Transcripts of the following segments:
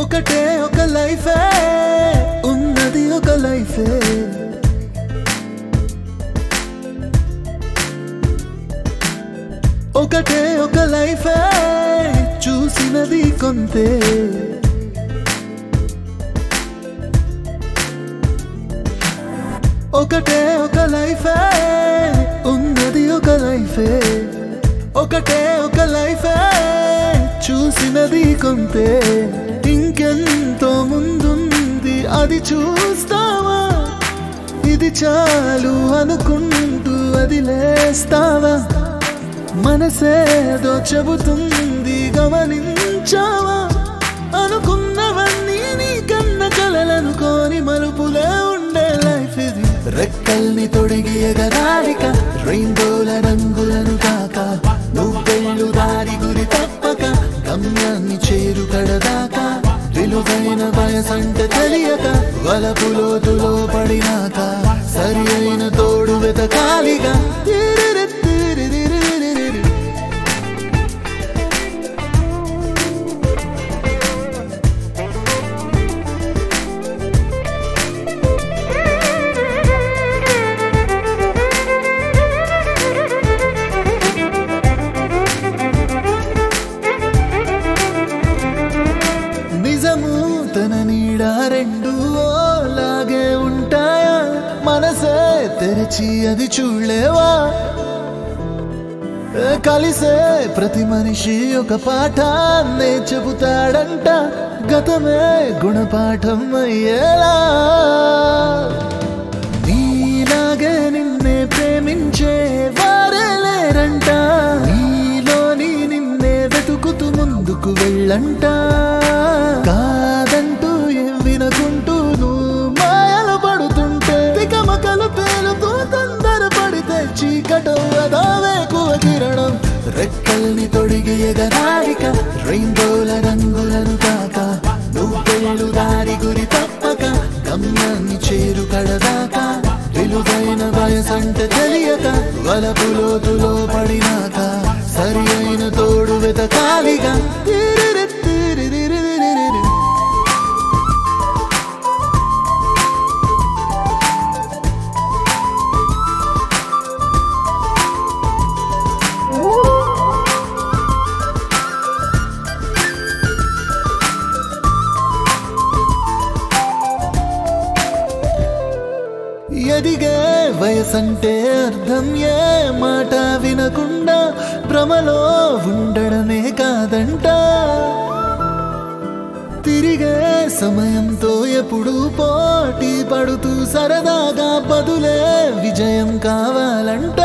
ఒకటే ఒక లైఫే ఉన్నది ఒక లైఫే ఒకటే ఒక లైఫే చూసినది కొంతే ఒకటే ఒక లైఫే ఉన్నది ఒక లైఫే ఒకటే ఒక లైఫే చూసినది కొంతే ఇంకెంతో ముందుంది అది చూస్తావా ఇది చాలు అనుకుంటూ అది లేస్తావా మనసేదో చెబుతుంది గమనించావా అనుకున్నవన్నీ నీ కన్న కలలనుకోని మలుపులే ఉండే లైఫ్ ఇది రెక్కల్ని తొడిగి ఎగరాలిక రెయిన్బోల రంగులను కాక నువ్వెళ్ళు దారి గురి తప్పక గమ్యాన్ని చేరు కడదాకా విలువైన వయసంటే తెలియక వలపు లోతులో పడినాక సరి అయిన తోడు వెతకాలిగా తిరిరిరిరిరిరిరిరి. నిజము తన నీడ రెండు లాగే ఉంటాయా మనసే తెరిచి అది చూడలేవా ఏ కలిసే ప్రతి మనిషి ఒక పాఠాన్నే చెబుతాడంట గతమే గుణపాఠం అయ్యేలా నీలాగే నిన్నే ప్రేమించే వారే లేరంట నీలోని నిన్నే వెతుకుతూ ముందుకు వెళ్ళంట కాదంటూ ఏం వినకుంటూ నువ్వు మాయలు పడుతుంటే తికమకలు పేలుతూ తొందర పడితే చీకటం అదావేకువ కిరణం రెక్కల్ని తొడిగి ఎగరాలిక రెయిన్బోల రంగులను కాక నువ్వెళ్ళు దారి గురి తప్పక గమ్యాన్ని చేరు కడదాకా విలువైన వయసంటే తెలియక వలపు లోతులో పడినాక సరి అయిన తోడు వెతకాలిగా తిరిరి తిరిరిరిరిరిరి. ఎదిగే వయసంటే అర్థం ఏ మాట వినకుండా భ్రమలో ఉండడమే కాదంట తిరిగే సమయంతో ఎప్పుడు పోటీ పడుతూ సరదాగా బదులే విజయం కావాలంట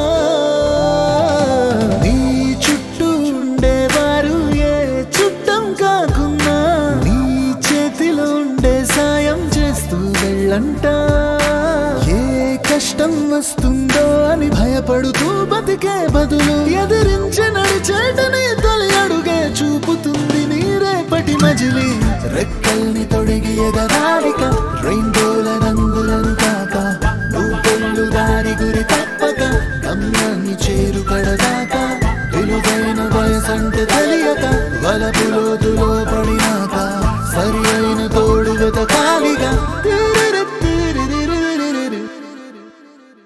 నీ చుట్టూ ఉండేవారు ఏ చుట్టం కాకున్నా నీ చేతిలో ఉండే సాయం చేస్తూ వెళ్ళంట ఏ కష్టం వస్తుందో అని భయపడుతూ బతికే బదులు ఎదిరించి నడిచేటని తొలి అడుగే చూపుతుంది నీ రేపటి మజిలి రెక్కల్ని తొడిగి ఎగరాలిక రెయిన్బోల రంగులను కాక నువ్వెళ్ళు దారి గురి తప్పక గమ్యాన్ని చేరు కడదాకా విలువైన వయసంటే తెలియక వలపులో